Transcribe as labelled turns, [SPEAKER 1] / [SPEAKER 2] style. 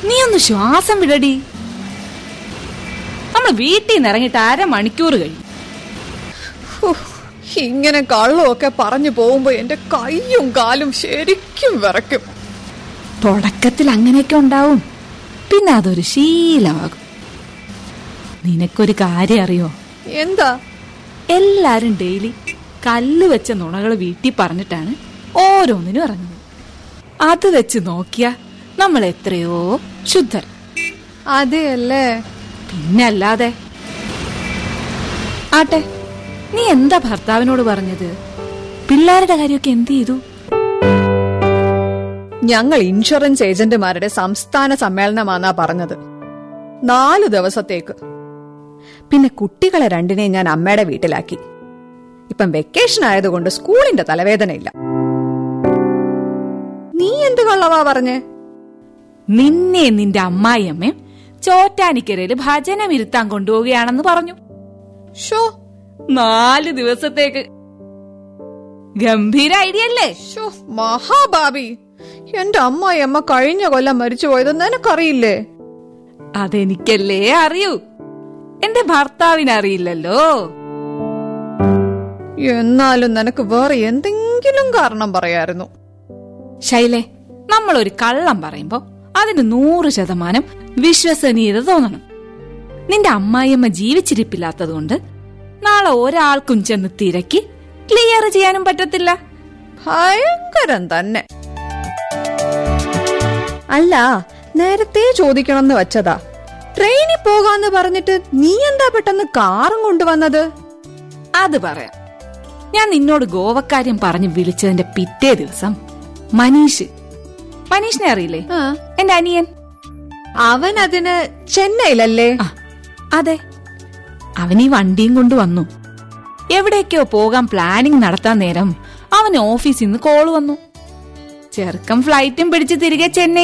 [SPEAKER 1] നീ ഒന്ന് ശ്വാസം വിടടി നമ്മൾ വീട്ടിൽ നിന്ന് ഇറങ്ങിയിട്ട് അരമണിക്കൂർ കഴിഞ്ഞു
[SPEAKER 2] ഹോ, ഇങ്ങനെ കള്ളമൊക്കെ പറഞ്ഞു പോകുമ്പോ എന്റെ കൈയും കാലും ശരിക്കും വിറയ്ക്കും
[SPEAKER 1] തുടക്കത്തിൽ അങ്ങനെയൊക്കെ ഉണ്ടാവും പിന്നെ അതൊരു ശീലമാകും നിനക്കൊരു കാര്യം അറിയോ
[SPEAKER 2] എന്താ
[SPEAKER 1] എല്ലാരും ഡെയിലി കല്ല് വെച്ച നുണകൾ വീട്ടിൽ പറഞ്ഞിട്ടാണ് ഓരോന്നിനും ഇറങ്ങുന്നത് അത് വെച്ച് നോക്കിയാ നമ്മൾ എത്രയോ ശുദ്ധർ
[SPEAKER 2] അതെയല്ലേ
[SPEAKER 1] പിന്നെ അല്ലാതെ ആട്ടെ നീ എന്താ ഭർത്താവിനോട് പറഞ്ഞത് പിള്ളേരുടെ കാര്യമൊക്കെ എന്ത് ചെയ്തു
[SPEAKER 2] ഞങ്ങൾ ഇൻഷുറൻസ് ഏജന്റുമാരുടെ സംസ്ഥാന സമ്മേളനമാന്നാ പറഞ്ഞത് നാലു ദിവസത്തേക്ക് പിന്നെ കുട്ടികളെ രണ്ടിനെ ഞാൻ അമ്മയുടെ വീട്ടിലാക്കി ഇപ്പം വെക്കേഷൻ ആയതുകൊണ്ട് സ്കൂളിന്റെ തലവേദനയില്ല നീ എന്ത് കള്ളവാ പറഞ്ഞേ
[SPEAKER 1] നിന്നെ നിന്റെ അമ്മായിയമ്മയും ചോറ്റാനിക്കരയില് ഭജനം ഇരുത്താൻ കൊണ്ടുപോവുകയാണെന്ന് പറഞ്ഞു
[SPEAKER 2] ഷോ
[SPEAKER 1] നാല് ദിവസത്തേക്ക് ഗംഭീര ഐഡിയ അല്ലേ
[SPEAKER 2] ഷോ മഹാഭാബി എന്റെ അമ്മായിയമ്മ കഴിഞ്ഞ കൊല്ലം മരിച്ചു പോയത് നിനക്കറിയില്ലേ
[SPEAKER 1] അതെനിക്കല്ലേ അറിയൂ എന്റെ ഭർത്താവിന് അറിയില്ലല്ലോ
[SPEAKER 2] എന്നാലും നിനക്ക് വേറെ എന്തെങ്കിലും കാരണം പറയായിരുന്നു
[SPEAKER 1] ശൈലേ നമ്മൾ ഒരു കള്ളം പറയുമ്പോ അതിന് നൂറ് ശതമാനം വിശ്വസനീയത തോന്നണം നിന്റെ അമ്മായിയമ്മ ജീവിച്ചിരിപ്പില്ലാത്തതുകൊണ്ട് നാളെ ഒരാൾക്കും ചെന്ന് തിരക്കി ക്ലിയർ ചെയ്യാനും പറ്റത്തില്ല
[SPEAKER 2] ഭയങ്കരം തന്നെ അല്ല നേരത്തെ ചോദിക്കണമെന്ന് വെച്ചതാ ട്രെയിനിൽ പോകാന്ന് പറഞ്ഞിട്ട് നീ എന്താ പെട്ടെന്ന് കാറും കൊണ്ടുവന്നത്
[SPEAKER 1] അത് പറയാം ഞാൻ നിന്നോട് ഗോവക്കാര്യം പറഞ്ഞ് വിളിച്ചതിന്റെ പിറ്റേ ദിവസം മനീഷ് മനീഷിനെ അറിയില്ലേ എന്റെ അനിയൻ
[SPEAKER 2] അവൻ അതിന് ചെന്നൈയിലല്ലേ
[SPEAKER 1] ആ അതെ അവൻ ഈ വണ്ടിയും കൊണ്ട് വന്നു എവിടേക്കോ പോകാൻ പ്ലാനിങ് നടത്താൻ നേരം അവന് ഓഫീസിൽ നിന്ന് കോള് വന്നു ചെറുക്കം ഫ്ലൈറ്റും പിടിച്ച് തിരികെ ചെന്നൈ